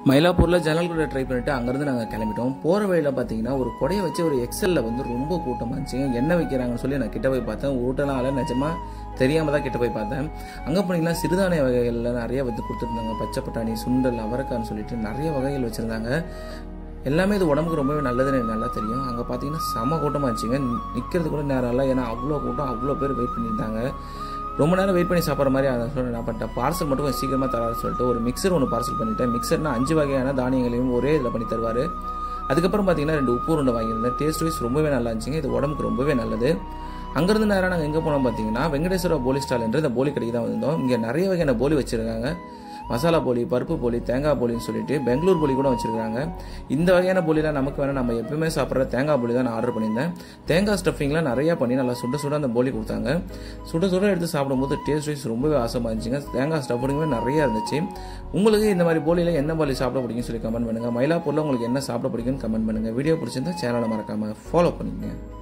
மயிலாப்பூரில் ஜன்னல் கூட ட்ரை பண்ணிட்டு அங்கேருந்து நாங்கள் கிளம்பிட்டோம் போகிற வழியில் பார்த்தீங்கன்னா ஒரு கொடையை வச்சு ஒரு எக்ஸலில் வந்து ரொம்ப கூட்டமாக இருந்துச்சுங்க என்ன வைக்கிறாங்கன்னு சொல்லி நான் கிட்ட போய் பார்த்தேன் ஊட்டனால நிஜமாக தெரியாமல் தான் கிட்ட போய் பார்த்தேன் அங்கே போனீங்கன்னா சிறுதானிய வகைகளில் நிறைய வந்து கொடுத்துருந்தாங்க பச்சை பட்டாணி சுண்டல் அவரைக்கான்னு சொல்லிட்டு நிறைய வகைகள் வச்சுருந்தாங்க எல்லாமே இது உடம்புக்கு ரொம்பவே நல்லதுன்னு எனக்கு நல்லா தெரியும் அங்கே பார்த்தீங்கன்னா செம கூட்டமாக இருந்துச்சுங்க நிற்கிறது கூட நேரம் இல்லை ஏன்னா அவ்வளோ கூட்டம் அவ்வளோ பேர் வெயிட் பண்ணியிருந்தாங்க ரொம்ப நேரம் வெயிட் பண்ணி சாப்பிட்ற மாதிரி அதை சொல்லி என்ன பண்ணிட்டேன் பார்சல் மட்டும் கொஞ்சம் சீக்கிரமாக தராது சொல்லிட்டு ஒரு மிக்சர் ஒன்று பார்சல் பண்ணிட்டேன் மிக்சர்னா அஞ்சு வகையான தானியங்களையும் ஒரே இதில் பண்ணி தருவார் அதுக்கப்புறம் பார்த்தீங்கன்னா ரெண்டு உப்பு உருண்டை வாங்கியிருந்தேன் டேஸ்ட் வைஸ் ரொம்பவே நல்லா இருந்துச்சுங்க இது உடம்புக்கு ரொம்பவே நல்லது அங்கேருந்து நேரம் நாங்கள் எங்கே போனோம் பார்த்தீங்கன்னா வெங்கடேஸ்வரா போலி ஸ்டால் என்று இந்த போலி கடைக்கு தான் வந்திருந்தோம் இங்கே நிறைய வகையான போலி வச்சுருக்காங்க மசாலா போலி பருப்பு போலி தேங்காய் போலின்னு சொல்லிட்டு பெங்களூர் போலி கூட வச்சிருக்காங்க இந்த வகையான போலிலாம் நமக்கு வேணால் நம்ம எப்பவுமே சாப்பிட்ற தேங்காய் போலி தான் நான் ஆர்டர் பண்ணியிருந்தேன் தேங்காய் ஸ்டஃபிங்லாம் நிறையா பண்ணி நல்லா சுட சுட அந்த போலி கொடுத்தாங்க சுட சுட எடுத்து சாப்பிடும்போது டேஸ்ட் வைஸ் ரொம்பவே ஆசமாக இருந்துச்சுங்க தேங்காய் ஸ்டஃபிங்குமே நிறையா இருந்துச்சு உங்களுக்கு இந்த மாதிரி போலியில் என்ன போலி சாப்பிட பிடிக்கும்னு சொல்லி கமெண்ட் பண்ணுங்கள் மயிலாப்பூரில் உங்களுக்கு என்ன சாப்பிட பிடிக்கும்னு கமெண்ட் பண்ணுங்கள் வீடியோ பிடிச்சிருந்தா சேனலை மறக்காமல் ஃபாலோ பண்ணிக்கங்க